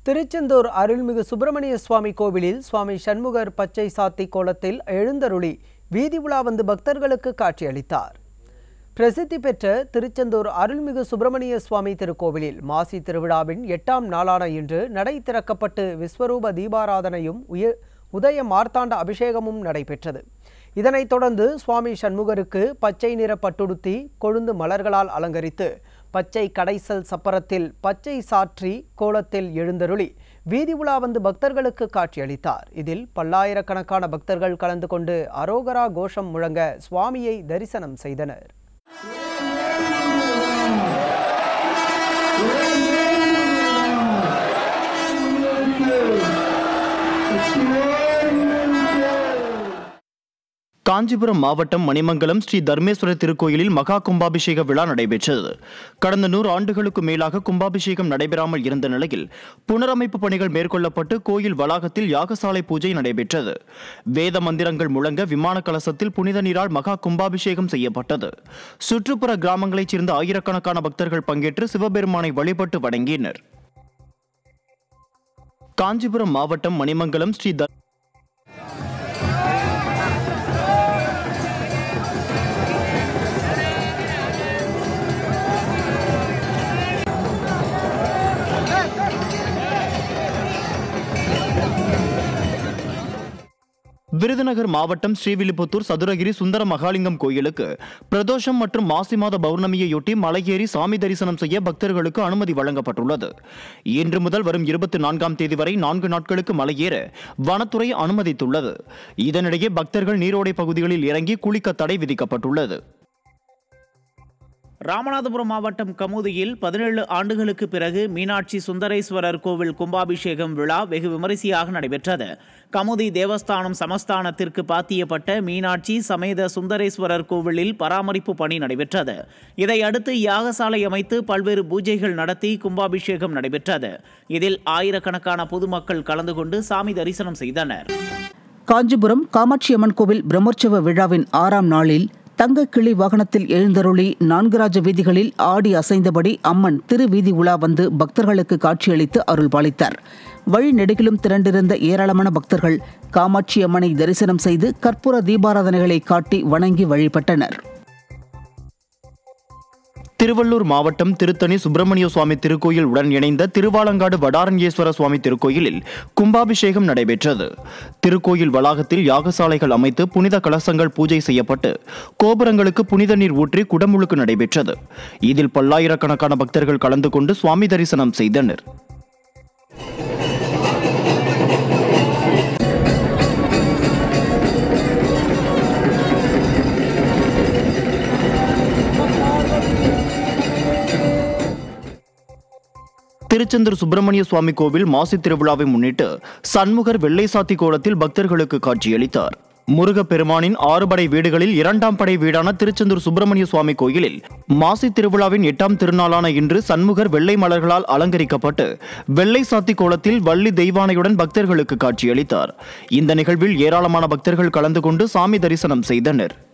திருச்செந்தூர் அருள்மிகு சுப்பிரமணிய சுவாமி கோவிலில் சுவாமி சண்முகர் பச்சை சாத்தி கோலத்தில் எழுந்தருளி வீதி உலா வந்து பக்தர்களுக்கு காட்சியளித்தார் பிரசித்தி பெற்ற திருச்செந்தூர் அருள்மிகு சுப்பிரமணிய சுவாமி திருக்கோவிலில் மாசி திருவிழாவின் எட்டாம் நாளான இன்று நடை திறக்கப்பட்டு விஸ்வரூப தீபாராதனையும் உய உதய மார்த்தாண்ட அபிஷேகமும் நடைபெற்றது இதனைத் தொடர்ந்து சுவாமி சண்முகருக்கு பச்சை நிற பட்டுடுத்தி கொழுந்து மலர்களால் அலங்கரித்து பச்சை கடைசல் சப்பரத்தில் பச்சை சாற்றி கோலத்தில் எழுந்தருளி வீதி உலா வந்து பக்தர்களுக்கு காட்சியளித்தார் இதில் பல்லாயிரக்கணக்கான பக்தர்கள் கலந்து கொண்டு அரோகரா கோஷம் முழங்க சுவாமியை தரிசனம் செய்தனர் காஞ்சிபுரம் மாவட்டம் மணிமங்கலம் ஸ்ரீ தர்மேஸ்வரர் திருக்கோயிலில் மகா கும்பாபிஷேக விழா நடைபெற்றது கடந்த நூறு ஆண்டுகளுக்கு மேலாக கும்பாபிஷேகம் நடைபெறாமல் இருந்த நிலையில் புனரமைப்பு பணிகள் மேற்கொள்ளப்பட்டு கோயில் வளாகத்தில் யாகசாலை பூஜை நடைபெற்றது வேத மந்திரங்கள் முழங்க விமான கலசத்தில் புனித நீரால் மகா கும்பாபிஷேகம் செய்யப்பட்டது சுற்றுப்புற கிராமங்களைச் சேர்ந்த ஆயிரக்கணக்கான பக்தர்கள் பங்கேற்று சிவபெருமானை வழிபட்டு வணங்கினர் காஞ்சிபுரம் மாவட்டம் மணிமங்கலம் ஸ்ரீ தர் விருதுநகர் மாவட்டம் ஸ்ரீவில்லிபுத்தூர் சதுரகிரி சுந்தர மகாலிங்கம் கோயிலுக்கு பிரதோஷம் மற்றும் மாசி மாத பௌர்ணமியையொட்டி மலையேறி சாமி தரிசனம் செய்ய பக்தர்களுக்கு அனுமதி வழங்கப்பட்டுள்ளது இன்று முதல் வரும் இருபத்தி நான்காம் தேதி வரை நான்கு நாட்களுக்கு மலையேற வனத்துறை அனுமதித்துள்ளது இதனிடையே பக்தர்கள் நீரோடை பகுதிகளில் இறங்கி குளிக்க தடை விதிக்கப்பட்டுள்ளது ராமநாதபுரம் மாவட்டம் கமுதியில் பதினேழு ஆண்டுகளுக்கு பிறகு மீனாட்சி சுந்தரேஸ்வரர் கோவில் கும்பாபிஷேகம் விழா வெகு விமரிசையாக நடைபெற்றது கமுதி தேவஸ்தானம் சமஸ்தானத்திற்கு பாத்தியப்பட்ட மீனாட்சி சமேத சுந்தரேஸ்வரர் கோவிலில் பராமரிப்பு பணி நடைபெற்றது இதையடுத்து யாகசாலை அமைத்து பல்வேறு பூஜைகள் நடத்தி கும்பாபிஷேகம் நடைபெற்றது இதில் ஆயிரக்கணக்கான பொதுமக்கள் கலந்து கொண்டு சாமி தரிசனம் செய்தனர் காஞ்சிபுரம் காமாட்சியம்மன் கோவில் பிரம்மோற்சவ விழாவின் ஆறாம் நாளில் தங்க கிளி வாகனத்தில் எழுந்தருளி நான்குராஜ வீதிகளில் ஆடி அசைந்தபடி அம்மன் திருவீதி உலா வந்து பக்தர்களுக்கு காட்சியளித்து அருள் பாலித்தார் வழி நெடுகிலும் திரண்டிருந்த ஏராளமான பக்தர்கள் காமாட்சி அம்மனை தரிசனம் செய்து கற்பூர தீபாராதனைகளை காட்டி வணங்கி வழிபட்டனர் திருவள்ளூர் மாவட்டம் திருத்தணி சுப்பிரமணிய சுவாமி திருக்கோயில் உடன் இணைந்த திருவாலங்காடு வடாரண்யேஸ்வர சுவாமி திருக்கோயிலில் கும்பாபிஷேகம் நடைபெற்றது திருக்கோயில் வளாகத்தில் யாகசாலைகள் அமைத்து புனித கலசங்கள் பூஜை செய்யப்பட்டு கோபுரங்களுக்கு புனித நீர் ஊற்றி குடமுழுக்கு நடைபெற்றது இதில் பல்லாயிரக்கணக்கான பக்தர்கள் கலந்து கொண்டு சுவாமி தரிசனம் செய்தனர் திருச்செந்தூர் சுப்பிரமணிய சுவாமி கோவில் மாசி திருவிழாவை முன்னிட்டு சண்முகர் வெள்ளை சாத்தி கோலத்தில் பக்தர்களுக்கு காட்சியளித்தார் முருகப்பெருமானின் ஆறு படை வீடுகளில் இரண்டாம் படை வீடான திருச்செந்தூர் சுப்பிரமணிய சுவாமி கோயிலில் மாசி திருவிழாவின் எட்டாம் திருநாளான இன்று சண்முகர் வெள்ளை மலர்களால் அலங்கரிக்கப்பட்டு வெள்ளை சாத்தி கோலத்தில் வள்ளி தெய்வானையுடன் பக்தர்களுக்கு காட்சியளித்தார் இந்த நிகழ்வில் ஏராளமான பக்தர்கள் கலந்து கொண்டு சாமி தரிசனம் செய்தனர்